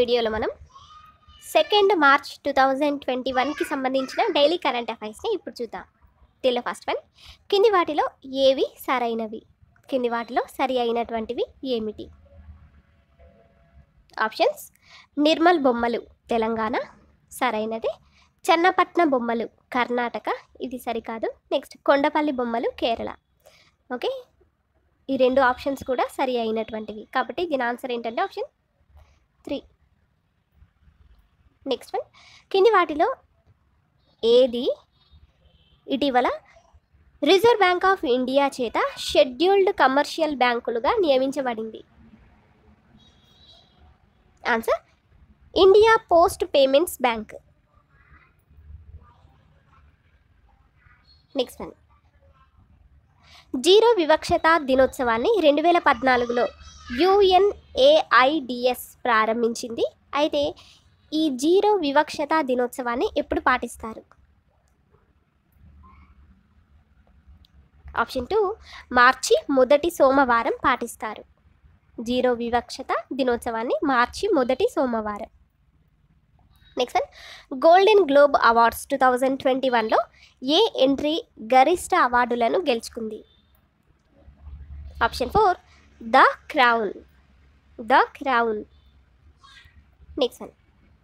వీడియోలో మనం second March two thousand twenty వన్కి సంబంధించిన డైలీ కరెంట్ అఫైర్స్ని ఇప్పుడు చూద్దాం దీనిలో ఫస్ట్ వన్ కింది వాటిలో ఏవి సరైనవి కింది వాటిలో సరి అయినటువంటివి ఏమిటి ఆప్షన్స్ నిర్మల్ బొమ్మలు తెలంగాణ సరైనది చెన్నపట్న బొమ్మలు కర్ణాటక ఇది సరికాదు నెక్స్ట్ కొండపల్లి బొమ్మలు కేరళ ఓకే ఈ రెండు ఆప్షన్స్ కూడా సరి అయినటువంటివి కాబట్టి దీని ఆన్సర్ ఏంటంటే ఆప్షన్ త్రీ నెక్స్ట్ వన్ కింది వాటిలో ఏది ఇటీవల రిజర్వ్ బ్యాంక్ ఆఫ్ ఇండియా చేత షెడ్యూల్డ్ కమర్షియల్ బ్యాంకులుగా నియమించబడింది answer India Post Payments Bank next one zero వివక్షత దినోత్సవాన్ని రెండు వేల పద్నాలుగులో యుఎన్ఏఐడిఎస్ ప్రారంభించింది అయితే ఈ జీరో వివక్షత దినోత్సవాన్ని ఎప్పుడు పాటిస్తారు ఆప్షన్ టూ మార్చి మొదటి సోమవారం పాటిస్తారు జీరో వివక్షత దినోత్సవాన్ని మార్చి మొదటి సోమవారం next one Golden Globe Awards two thousand twenty వన్లో ఏ ఎంట్రీ గరిష్ట అవార్డులను గెలుచుకుంది option four The Crown The Crown next one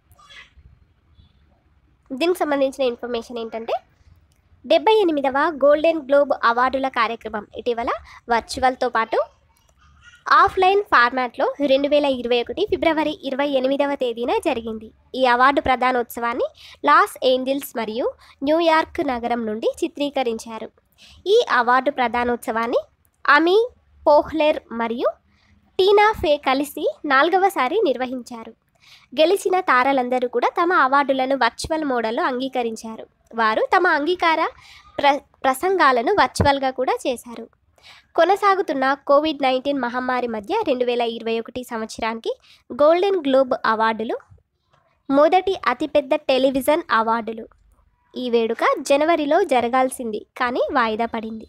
దీనికి సంబంధించిన ఇన్ఫర్మేషన్ ఏంటంటే డెబ్బై ఎనిమిదవ గోల్డెన్ గ్లోబ్ అవార్డుల కార్యక్రమం ఇటీవల వర్చువల్తో పాటు ఆఫ్లైన్ ఫార్మాట్లో రెండు వేల ఇరవై ఒకటి ఫిబ్రవరి ఇరవై ఎనిమిదవ తేదీన జరిగింది ఈ అవార్డు ప్రదానోత్సవాన్ని లాస్ ఏంజిల్స్ మరియు న్యూయార్క్ నగరం నుండి చిత్రీకరించారు ఈ అవార్డు ప్రదానోత్సవాన్ని అమీ పోహ్లెర్ మరియు టీనా ఫే కలిసి నాలుగవసారి నిర్వహించారు గెలిచిన తారలందరూ కూడా తమ అవార్డులను వర్చువల్ మోడల్లో అంగీకరించారు వారు తమ అంగీకార ప్ర ప్రసంగాలను వర్చువల్గా కూడా చేశారు కొనసాగుతున్న కోవిడ్ నైన్టీన్ మహమ్మారి మధ్య రెండు వేల ఇరవై ఒకటి సంవత్సరానికి గోల్డెన్ గ్లోబ్ అవార్డులు మొదటి అతిపెద్ద టెలివిజన్ అవార్డులు ఈ వేడుక జనవరిలో జరగాల్సింది కానీ వాయిదా పడింది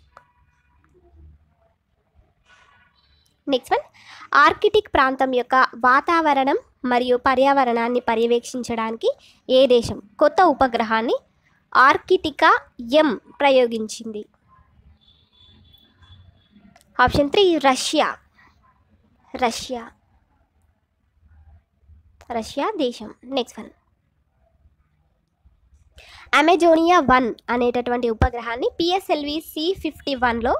నెక్స్ట్ వన్ ఆర్కిటిక్ ప్రాంతం యొక్క వాతావరణం మరియు పర్యావరణాన్ని పర్యవేక్షించడానికి ఏ దేశం కొత్త ఉపగ్రహాన్ని ఆర్కిటికా ఎం ప్రయోగించింది option three Russia Russia Russia దేశం నెక్స్ట్ వన్ అమెజోనియా వన్ అనేటటువంటి ఉపగ్రహాన్ని పిఎస్ఎల్వి సి ఫిఫ్టీ వన్లో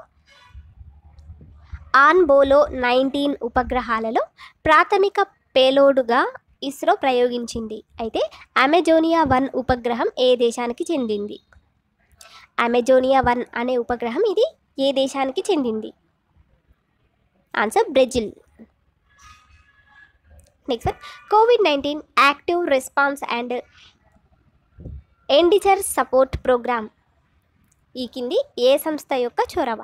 ఆన్బోలో నైన్టీన్ ఉపగ్రహాలలో ప్రాథమిక పేలోడుగా ఇస్రో ప్రయోగించింది అయితే అమెజోనియా వన్ ఉపగ్రహం ఏ దేశానికి చెందింది అమెజోనియా వన్ అనే ఉపగ్రహం ఇది ఏ దేశానికి చెందింది answer Brazil next one COVID nineteen active response and expenditure support program ఈ కింది ఏ సంస్థ యొక్క చొరవ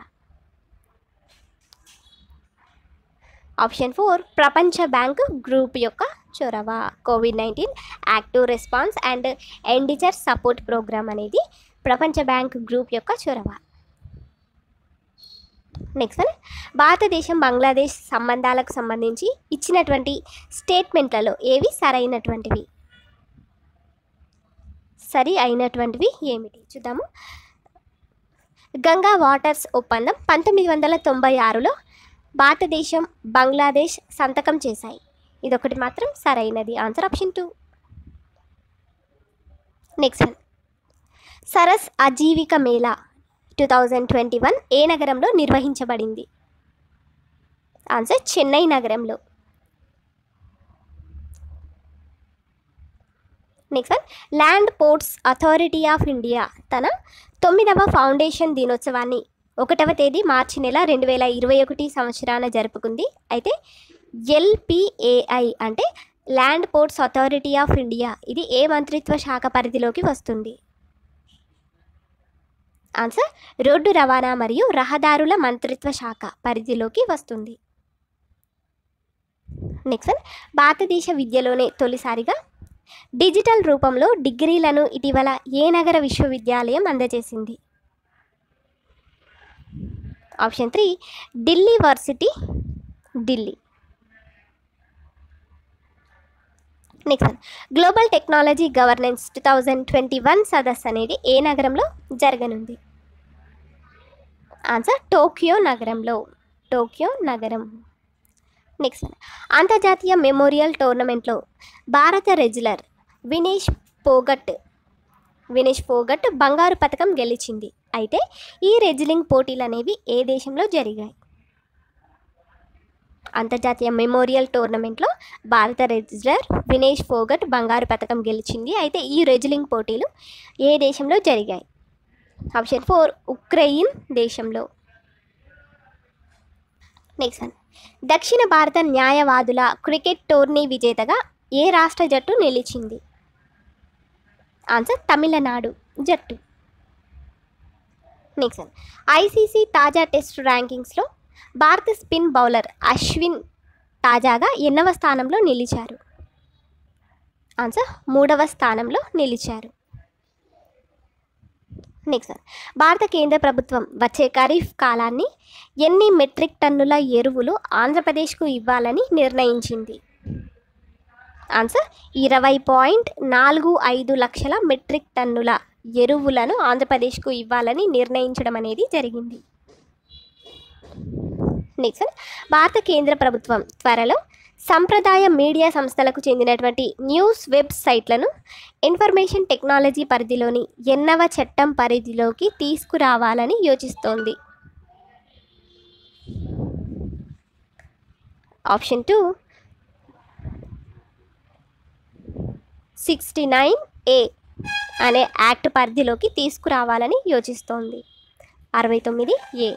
ఆప్షన్ ఫోర్ ప్రపంచ బ్యాంక్ గ్రూప్ యొక్క చొరవ COVID nineteen active response and expenditure support program అనేది ప్రపంచ బ్యాంక్ గ్రూప్ యొక్క చొరవ నెక్స్ట్ వన్ భారతదేశం బంగ్లాదేశ్ సంబంధాలకు సంబంధించి ఇచ్చినటువంటి స్టేట్మెంట్లలో ఏవి సరైనటువంటివి సరి అయినటువంటివి ఏమిటి చూద్దాము గంగా వాటర్స్ ఒప్పందం పంతొమ్మిది వందల తొంభై ఆరులో భారతదేశం బంగ్లాదేశ్ సంతకం చేశాయి ఇదొకటి మాత్రం సరైనది answer option two next one Saras Aajeevika Mela two thousand twenty one ఏ నగరంలో నిర్వహించబడింది ఆన్సర్ చెన్నై నగరంలో next one Land Ports Authority of India తన తొమ్మిదవ ఫౌండేషన్ దినోత్సవాన్ని ఒకటవ తేదీ మార్చి నెల రెండు వేల ఇరవై ఒకటి సంవత్సరాన జరుపుకుంది అయితే ఎల్పిఏఐ అంటే Land Ports Authority of India ఇది ఏ మంత్రిత్వ శాఖ పరిధిలోకి వస్తుంది ఆన్సర్ రోడ్డు రవాణా మరియు రహదారుల మంత్రిత్వ శాఖ పరిధిలోకి వస్తుంది నెక్స్ట్ వన్ భారతదేశ విద్యలోనే తొలిసారిగా డిజిటల్ రూపంలో డిగ్రీలను ఇటీవల ఏ నగర విశ్వవిద్యాలయం అందజేసింది option three Delhi varsity Delhi next global technology governance two thousand twenty one సదస్సు అనేది ఏ నగరంలో జరగనుంది ఆన్సర్ టోక్యో నగరంలో టోక్యో నగరం నెక్స్ట్ వన్ అంతర్జాతీయ మెమోరియల్ టోర్నమెంట్లో భారత రెజ్లర్ వినేష్ పోగట్ వినేష్ పోగట్ బంగారు పథకం గెలిచింది అయితే ఈ రెజ్లింగ్ పోటీలు అనేవి ఏ దేశంలో జరిగాయి అంతర్జాతీయ మెమోరియల్ టోర్నమెంట్లో భారత రెజ్లర్ వినేష్ ఫోగట్ బంగారు పథకం గెలిచింది అయితే ఈ రెజ్లింగ్ పోటీలు ఏ దేశంలో జరిగాయి ఆప్షన్ ఫోర్ ఉక్రెయిన్ దేశంలో నెక్స్ట్ వన్ దక్షిణ భారత న్యాయవాదుల క్రికెట్ టోర్నీ విజేతగా ఏ రాష్ట్ర జట్టు నిలిచింది ఆన్సర్ తమిళనాడు జట్టు నెక్స్ట్ వన్ ఐసీసీ తాజా టెస్ట్ ర్యాంకింగ్స్లో భారత స్పిన్ బౌలర్ అశ్విన్ తాజాగా ఎన్నవ స్థానంలో నిలిచారు ఆన్సర్ మూడవ స్థానంలో నిలిచారు నెక్స్ట్ భారత కేంద్ర ప్రభుత్వం వచ్చే ఖరీఫ్ కాలాన్ని ఎన్ని మెట్రిక్ టన్నుల ఎరువులు ఆంధ్రప్రదేశ్కు ఇవ్వాలని నిర్ణయించింది ఆన్సర్ ఇరవై పాయింట్ నాలుగు ఐదు లక్షల మెట్రిక్ టన్నుల ఎరువులను ఆంధ్రప్రదేశ్కు ఇవ్వాలని నిర్ణయించడం అనేది జరిగింది నెక్స్ట్ భారత కేంద్ర ప్రభుత్వం త్వరలో సంప్రదాయ మీడియా సంస్థలకు చెందినటువంటి న్యూస్ వెబ్సైట్లను ఇన్ఫర్మేషన్ టెక్నాలజీ పరిధిలోని ఎన్నవ చట్టం పరిధిలోకి తీసుకురావాలని యోచిస్తోంది option two sixty nine A అనే యాక్ట్ పరిధిలోకి తీసుకురావాలని యోచిస్తోంది అరవై తొమ్మిది ఏ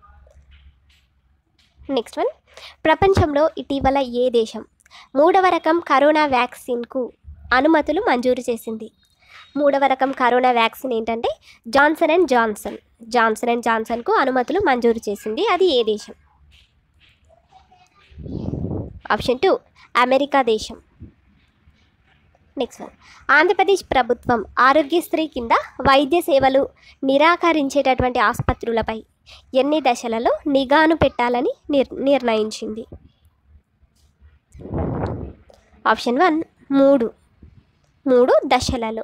నెక్స్ట్ వన్ ప్రపంచంలో ఇటీవల ఏ దేశం మూడవ రకం కరోనా వ్యాక్సిన్కు అనుమతులు మంజూరు చేసింది మూడవ రకం కరోనా వ్యాక్సిన్ ఏంటంటే Johnson and Johnson Johnson and జాన్సన్కు అనుమతులు మంజూరు చేసింది అది ఏ దేశం ఆప్షన్ టూ అమెరికా దేశం నెక్స్ట్ వన్ ఆంధ్రప్రదేశ్ ప్రభుత్వం ఆరోగ్యశ్రీ కింద వైద్య సేవలు నిరాకరించేటటువంటి ఆసుపత్రులపై ఎన్ని దశలలో నిఘాను పెట్టాలని నిర్ నిర్ణయించింది ఆప్షన్ వన్ మూడు మూడు దశలలో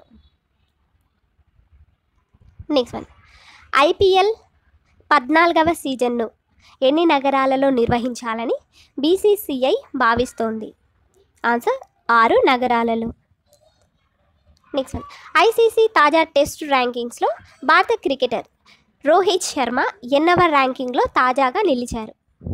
నెక్స్ట్ వన్ ఐపీఎల్ పద్నాలుగవ సీజన్ను ఎన్ని నగరాలలో నిర్వహించాలని బీసీసీఐ భావిస్తోంది ఆన్సర్ ఆరు నగరాలలో నెక్స్ట్ వన్ ఐసీసీ తాజా టెస్ట్ ర్యాంకింగ్స్లో భారత క్రికెటర్ రోహిత్ శర్మ ఎన్నవ ర్యాంకింగ్లో తాజాగా నిలిచారు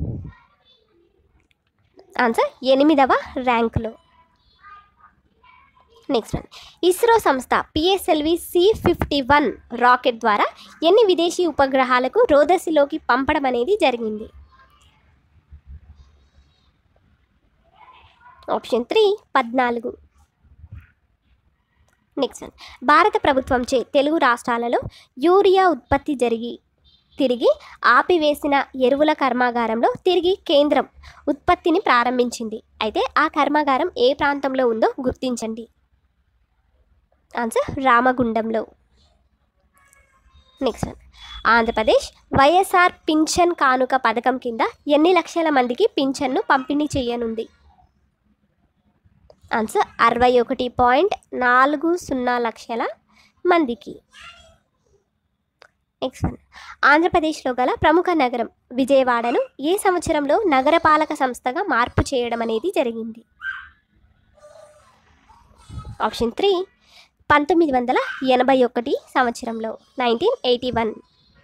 ఆన్సర్ ఎనిమిదవ ర్యాంకులో నెక్స్ట్ వన్ ఇస్రో సంస్థ PSLV C fifty one rocket ద్వారా ఎన్ని విదేశీ ఉపగ్రహాలకు రోదసిలోకి పంపడం అనేది జరిగింది ఆప్షన్ త్రీ పద్నాలుగు నెక్స్ట్ వన్ భారత ప్రభుత్వంచే తెలుగు రాష్ట్రాలలో యూరియా ఉత్పత్తి జరిగి తిరిగి ఆపివేసిన ఎరువుల కర్మాగారంలో తిరిగి కేంద్రం ఉత్పత్తిని ప్రారంభించింది అయితే ఆ కర్మాగారం ఏ ప్రాంతంలో ఉందో గుర్తించండి ఆన్సర్ రామగుండంలో నెక్స్ట్ వన్ ఆంధ్రప్రదేశ్ వైఎస్ఆర్ పింఛన్ కానుక పథకం కింద ఎన్ని లక్షల మందికి పింఛన్ను పంపిణీ చేయనుంది ఆన్సర్ అరవై ఒకటి పాయింట్ నాలుగు సున్నా లక్షల మందికి నెక్స్ట్ వన్ ఆంధ్రప్రదేశ్లో గల ప్రముఖ నగరం విజయవాడను ఏ సంవత్సరంలో నగరపాలక సంస్థగా మార్పు చేయడం అనేది జరిగింది ఆప్షన్ త్రీ పంతొమ్మిది వందల ఎనభై ఒకటి సంవత్సరంలో nineteen eighty one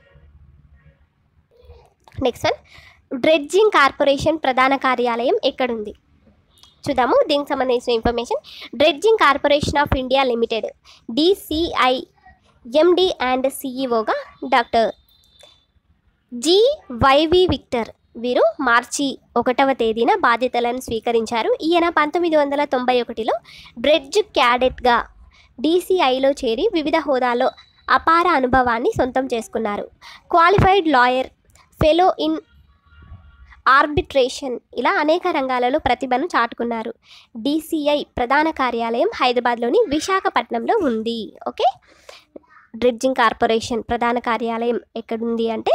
next one dredging corporation ప్రధాన కార్యాలయం ఎక్కడుంది చూద్దాము దీనికి సంబంధించిన information Dredging Corporation of India Limited DCI MD and సిఈఓగా డాక్టర్ జి వైవి విక్టర్ వీరు మార్చి ఒకటవ తేదీన బాధ్యతలను స్వీకరించారు ఈయన పంతొమ్మిది వందల తొంభై ఒకటిలో డ్రెడ్జ్ క్యాడెట్గా డీసీఐలో చేరి వివిధ హోదాల్లో అపార అనుభవాన్ని సొంతం చేసుకున్నారు qualified lawyer fellow in arbitration ఇలా అనేక రంగాలలో ప్రతిభను చాటుకున్నారు డీసీఐ ప్రధాన కార్యాలయం హైదరాబాద్లోని విశాఖపట్నంలో ఉంది ఓకే డ్రెడ్జింగ్ కార్పొరేషన్ ప్రధాన కార్యాలయం ఎక్కడుంది అంటే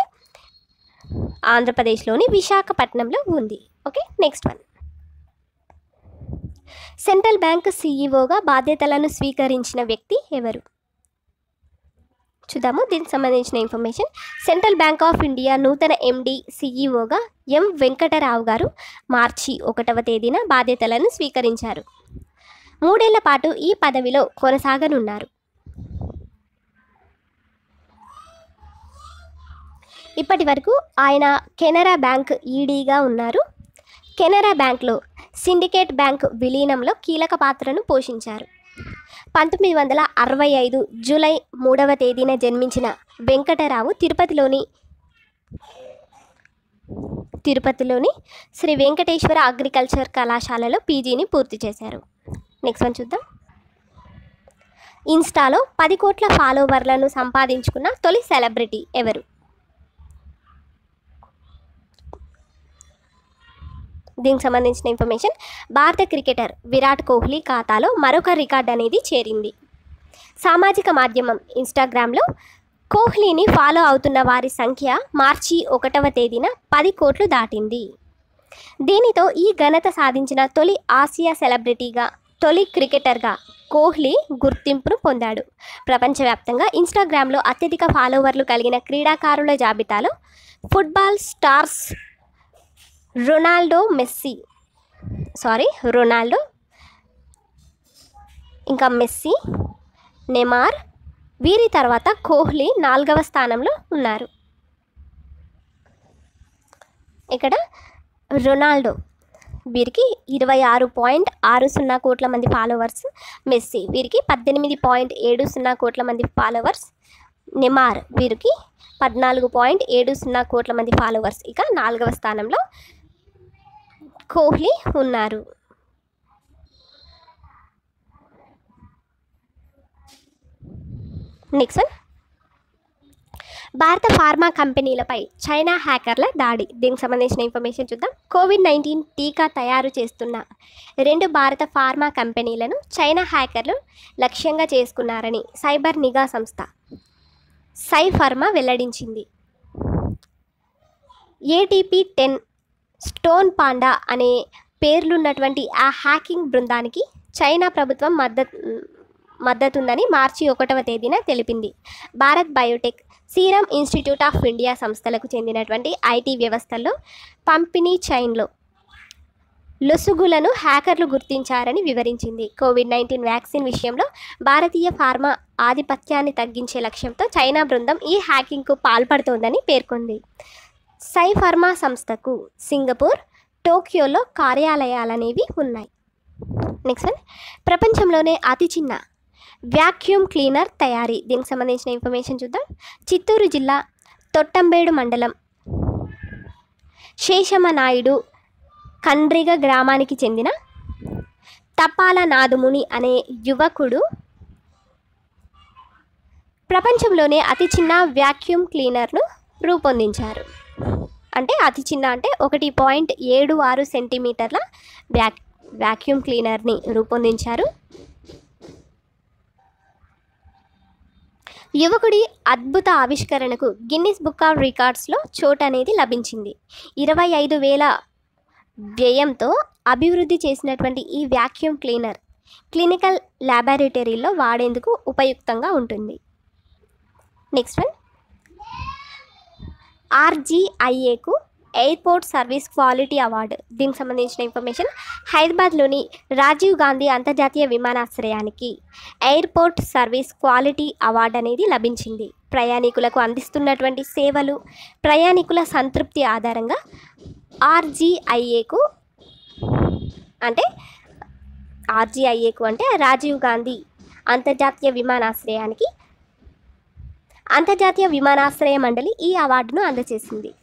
ఆంధ్రప్రదేశ్లోని విశాఖపట్నంలో ఉంది okay next one Central Bank సీఈఓగా బాధ్యతలను స్వీకరించిన వ్యక్తి ఎవరు చూద్దాము దీనికి సంబంధించిన information Central Bank of India నూతన ఎండి సీఈఓగా ఎం వెంకటరావు గారు మార్చి ఒకటవ తేదీన బాధ్యతలను స్వీకరించారు మూడేళ్ల పాటు ఈ పదవిలో కొనసాగనున్నారు ఇప్పటి వరకు ఆయన కెనరా బ్యాంక్ ఈడీగా ఉన్నారు కెనరా బ్యాంక్లో సిండికేట్ బ్యాంక్ విలీనంలో కీలక పాత్రను పోషించారు పంతొమ్మిది వందల అరవై ఐదు జూలై మూడవ తేదీన జన్మించిన వెంకటరావు తిరుపతిలోని తిరుపతిలోని శ్రీ వెంకటేశ్వర అగ్రికల్చర్ కళాశాలలో పీజీని పూర్తి చేశారు నెక్స్ట్ వన్ చూద్దాం ఇన్స్టాలో పది కోట్ల ఫాలోవర్లను సంపాదించుకున్న తొలి సెలబ్రిటీ ఎవరు దీనికి సంబంధించిన ఇన్ఫర్మేషన్ భారత క్రికెటర్ విరాట్ కోహ్లీ ఖాతాలో మరొక రికార్డ్ అనేది చేరింది సామాజిక మాధ్యమం ఇన్స్టాగ్రామ్లో కోహ్లీని ఫాలో అవుతున్న వారి సంఖ్య మార్చి ఒకటవ తేదీన పది కోట్లు దాటింది దీనితో ఈ ఘనత సాధించిన తొలి ఆసియా సెలబ్రిటీగా తొలి క్రికెటర్గా కోహ్లీ గుర్తింపును పొందాడు ప్రపంచవ్యాప్తంగా ఇన్స్టాగ్రామ్లో అత్యధిక ఫాలోవర్లు కలిగిన క్రీడాకారుల జాబితాలో football stars Ronaldo Messi sorry Ronaldo ఇంకా మెస్సీ నెమార్ వీరి తర్వాత కోహ్లీ నాలుగవ స్థానంలో ఉన్నారు ఇక్కడ రొనాల్డో వీరికి ఇరవై ఆరు పాయింట్ ఆరు సున్నా కోట్ల మంది ఫాలోవర్స్ మెస్సీ వీరికి పద్దెనిమిది పాయింట్ ఏడు సున్నా కోట్ల మంది ఫాలోవర్స్ నెమార్ వీరికి పద్నాలుగు పాయింట్ ఏడు సున్నా కోట్ల మంది ఫాలోవర్స్ ఇక నాలుగవ స్థానంలో కోహ్లీ ఉన్నారు నెక్స్ట్ వన్ భారత ఫార్మా కంపెనీలపై చైనా హ్యాకర్ల దాడి దీనికి సంబంధించిన ఇన్ఫర్మేషన్ చూద్దాం కోవిడ్ నైన్టీన్ టీకా తయారు చేస్తున్న రెండు భారత ఫార్మా కంపెనీలను చైనా హ్యాకర్లు లక్ష్యంగా చేసుకున్నారని సైబర్ నిఘా సంస్థ సై ఫార్మా వెల్లడించింది ఏటీపీ టెన్ స్టోన్ పాండా అనే పేర్లున్నటువంటి ఆ హ్యాకింగ్ బృందానికి చైనా ప్రభుత్వం మద్దతు మద్దతుందని మార్చి ఒకటవ తేదీన తెలిపింది Bharat Biotech Serum Institute of India సంస్థలకు చెందినటువంటి ఐటీ వ్యవస్థల్లో పంపిణీ చైన్లో లొసుగులను హ్యాకర్లు గుర్తించారని వివరించింది కోవిడ్ నైన్టీన్ వ్యాక్సిన్ విషయంలో భారతీయ ఫార్మా ఆధిపత్యాన్ని తగ్గించే లక్ష్యంతో చైనా బృందం ఈ హ్యాకింగ్కు పాల్పడుతోందని పేర్కొంది సై ఫార్మా సంస్థకు సింగపూర్ టోక్యోలో కార్యాలయాలనేవి ఉన్నాయి నెక్స్ట్ వన్ ప్రపంచంలోనే అతి చిన్న వ్యాక్యూమ్ క్లీనర్ తయారీ దీనికి సంబంధించిన ఇన్ఫర్మేషన్ చూద్దాం చిత్తూరు జిల్లా తొట్టంబేడు మండలం శేషమ నాయుడు కండ్రిగ గ్రామానికి చెందిన తపాల నాదుముని అనే యువకుడు ప్రపంచంలోనే అతి చిన్న వ్యాక్యూమ్ క్లీనర్ను రూపొందించారు అంటే అతి చిన్న అంటే ఒకటి పాయింట్ ఏడు ఆరు సెంటీమీటర్ల వ్యాక్ వ్యాక్యూమ్ క్లీనర్ని రూపొందించారు యువకుడి అద్భుత ఆవిష్కరణకు గిన్నిస్ బుక్ ఆఫ్ రికార్డ్స్లో చోటు అనేది లభించింది ఇరవై ఐదు వేల వ్యయంతో అభివృద్ధి చేసినటువంటి ఈ వ్యాక్యూమ్ క్లీనర్ క్లినికల్ ల్యాబొరేటరీలో వాడేందుకు ఉపయుక్తంగా ఉంటుంది నెక్స్ట్ వన్ ఆర్జీఐఏకు ఎయిర్పోర్ట్ సర్వీస్ క్వాలిటీ అవార్డు దీనికి సంబంధించిన ఇన్ఫర్మేషన్ హైదరాబాద్లోని రాజీవ్ గాంధీ అంతర్జాతీయ విమానాశ్రయానికి ఎయిర్పోర్ట్ సర్వీస్ క్వాలిటీ అవార్డు అనేది లభించింది ప్రయాణికులకు అందిస్తున్నటువంటి సేవలు ప్రయాణికుల సంతృప్తి ఆధారంగా ఆర్జీఐఏకు అంటే ఆర్జీఐఏకు అంటే రాజీవ్ గాంధీ అంతర్జాతీయ విమానాశ్రయానికి అంతర్జాతీయ విమానాశ్రయ మండలి ఈ అవార్డును అందజేసింది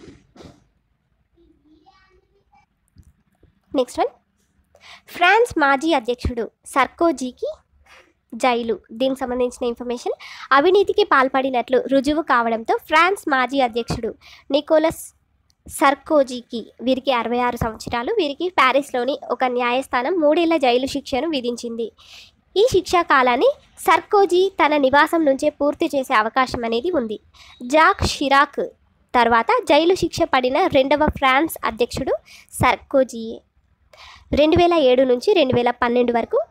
నెక్స్ట్ వన్ ఫ్రాన్స్ మాజీ అధ్యక్షుడు సర్కోజీకి జైలు దీనికి సంబంధించిన ఇన్ఫర్మేషన్ అవినీతికి పాల్పడినట్లు రుజువు కావడంతో ఫ్రాన్స్ మాజీ అధ్యక్షుడు నికోలస్ సర్కోజీకి వీరికి అరవై ఆరు సంవత్సరాలు వీరికి ప్యారిస్లోని ఒక న్యాయస్థానం మూడేళ్ల జైలు శిక్షను విధించింది ఈ శిక్షా కాలాన్ని సర్కోజీ తన నివాసం నుంచే పూర్తి చేసే అవకాశం అనేది ఉంది జాక్ షిరాక్ తర్వాత జైలు శిక్ష పడిన రెండవ ఫ్రాన్స్ అధ్యక్షుడు సర్కోజీయే రెండు వేల ఏడు నుంచి రెండు వేల పన్నెండు వరకు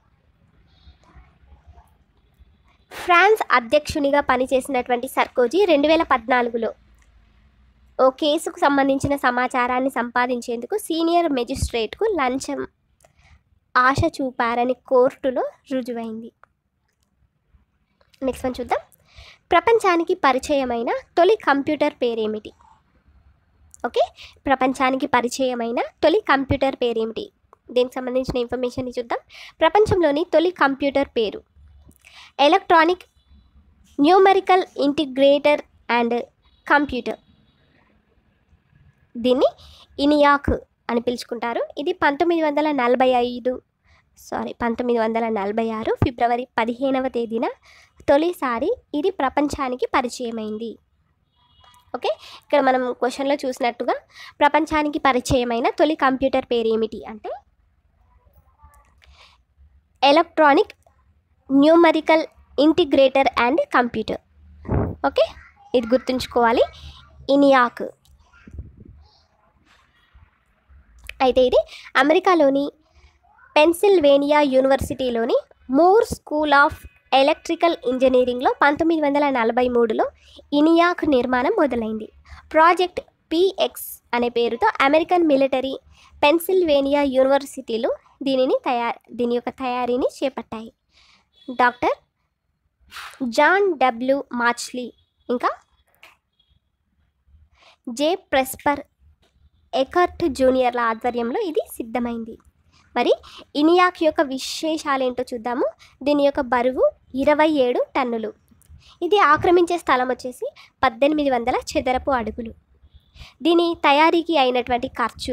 ఫ్రాన్స్ అధ్యక్షునిగా పనిచేసినటువంటి సర్కోజీ రెండు వేల పద్నాలుగులో ఓ కేసుకు సంబంధించిన సమాచారాన్ని సంపాదించేందుకు సీనియర్ మెజిస్ట్రేట్కు లంచం ఆశ చూపారని కోర్టులో రుజువైంది నెక్స్ట్ వన్ చూద్దాం ప్రపంచానికి పరిచయమైన తొలి కంప్యూటర్ పేరేమిటి ఓకే ప్రపంచానికి పరిచయమైన తొలి కంప్యూటర్ పేరేమిటి దీనికి సంబంధించిన ఇన్ఫర్మేషన్ చూద్దాం ప్రపంచంలోని తొలి కంప్యూటర్ పేరు electronic numerical integrator and computer దీన్ని ఇనియాక్ అని పిలుచుకుంటారు ఇది పంతొమ్మిది వందల నలభై ఐదు సారీ పంతొమ్మిది వందల నలభై ఆరు ఫిబ్రవరి పదిహేనవ తేదీన తొలిసారి ఇది ప్రపంచానికి పరిచయమైంది ఓకే ఇక్కడ మనం క్వశ్చన్లో చూసినట్టుగా ప్రపంచానికి పరిచయమైన తొలి కంప్యూటర్ పేరు ఏమిటి అంటే electronic numerical integrator and computer okay ఇది గుర్తుంచుకోవాలి ఇనియాక్ అయితే ఇది అమెరికాలోని పెన్సిల్వేనియా యూనివర్సిటీలోని మూర్ స్కూల్ ఆఫ్ ఎలక్ట్రికల్ ఇంజనీరింగ్లో పంతొమ్మిది వందల నలభై మూడులో ఇనియాక్ నిర్మాణం మొదలైంది ప్రాజెక్ట్ పిఎక్స్ అనే పేరుతో అమెరికన్ మిలిటరీ పెన్సిల్వేనియా యూనివర్సిటీలు దీనిని తయారు దీని యొక్క తయారీని చేపట్టాయి డాక్టర్ జాన్ డబ్ల్యూ మాచ్లీ ఇంకా జే ప్రెస్పర్ ఎకర్ట్ జూనియర్ల ఆధ్వర్యంలో ఇది సిద్ధమైంది మరి ఇనియాక్ యొక్క విశేషాలు ఏంటో చూద్దాము దీని యొక్క బరువు ఇరవై ఏడు టన్నులు ఇది ఆక్రమించే స్థలం వచ్చేసి పద్దెనిమిది వందల చదరపు అడుగులు దీని తయారీకి అయినటువంటి ఖర్చు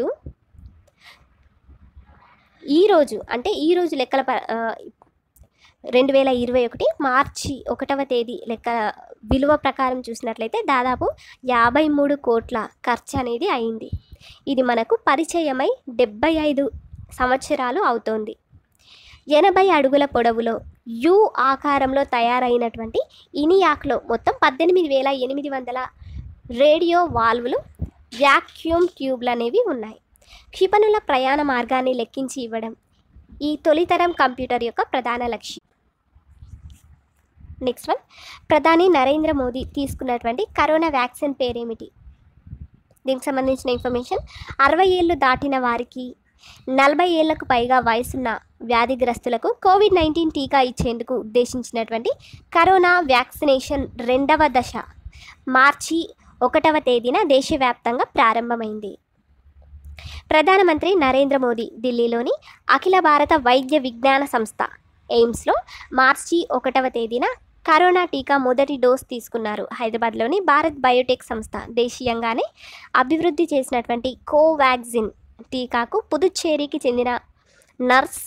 ఈరోజు అంటే ఈరోజు లెక్కల ప- ఆ, రెండు వేల ఇరవై ఒకటి మార్చి ఒకటవ తేదీ లెక్క విలువ ప్రకారం చూసినట్లయితే దాదాపు యాభై మూడు కోట్ల ఖర్చు అనేది అయింది ఇది మనకు పరిచయమై డెబ్బై ఐదు సంవత్సరాలు అవుతోంది ఎనభై అడుగుల పొడవులో యు ఆకారంలో తయారైనటువంటి ఇనియాక్లో మొత్తం పద్దెనిమిది వేల ఎనిమిది వందల రేడియో వాల్వులు వ్యాక్యూమ్ ట్యూబ్లు అనేవి ఉన్నాయి క్షిపణుల ప్రయాణ మార్గాన్ని లెక్కించి ఇవ్వడం ఈ తొలితరం కంప్యూటర్ యొక్క ప్రధాన లక్ష్యం నెక్స్ట్ వన్ ప్రధాని నరేంద్ర మోదీ తీసుకున్నటువంటి కరోనా వ్యాక్సిన్ పేరేమిటి దీనికి సంబంధించిన ఇన్ఫర్మేషన్ అరవై ఏళ్ళు దాటిన వారికి నలభై ఏళ్లకు పైగా వయసున్న వ్యాధిగ్రస్తులకు కోవిడ్ నైన్టీన్ టీకా ఇచ్చేందుకు ఉద్దేశించినటువంటి కరోనా వ్యాక్సినేషన్ రెండవ దశ మార్చి ఒకటవ తేదీన దేశవ్యాప్తంగా ప్రారంభమైంది ప్రధానమంత్రి నరేంద్ర మోదీ ఢిల్లీలోని అఖిల భారత వైద్య విజ్ఞాన సంస్థ ఎయిమ్స్లో మార్చి ఒకటవ తేదీన కరోనా టీకా మొదటి డోస్ తీసుకున్నారు హైదరాబాద్లోని భారత్ బయోటెక్ సంస్థ దేశీయంగానే అభివృద్ధి చేసినటువంటి కోవాక్సిన్ టీకాకు పుదుచ్చేరికి చెందిన నర్స్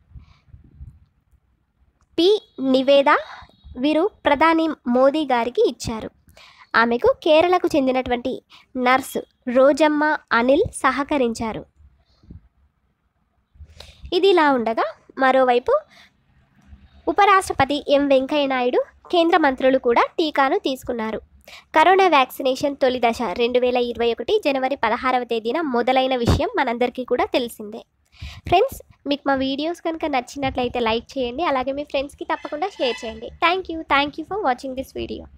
పి నివేద వీరు ప్రధాని మోదీ గారికి ఇచ్చారు ఆమెకు కేరళకు చెందినటువంటి నర్సు రోజమ్మ అనిల్ సహకరించారు ఇది ఇలా ఉండగా మరోవైపు ఉపరాష్ట్రపతి ఎం వెంకయ్య నాయుడు కేంద్ర మంత్రులు కూడా టీకాను తీసుకున్నారు కరోనా వ్యాక్సినేషన్ తొలి దశ రెండు వేల ఇరవై ఒకటి జనవరి పదహారవ తేదీన మొదలైన విషయం మనందరికీ కూడా తెలిసిందే ఫ్రెండ్స్ మీకు మా వీడియోస్ కనుక నచ్చినట్లయితే లైక్ చేయండి అలాగే మీ ఫ్రెండ్స్కి తప్పకుండా షేర్ చేయండి thank you thank you for watching this video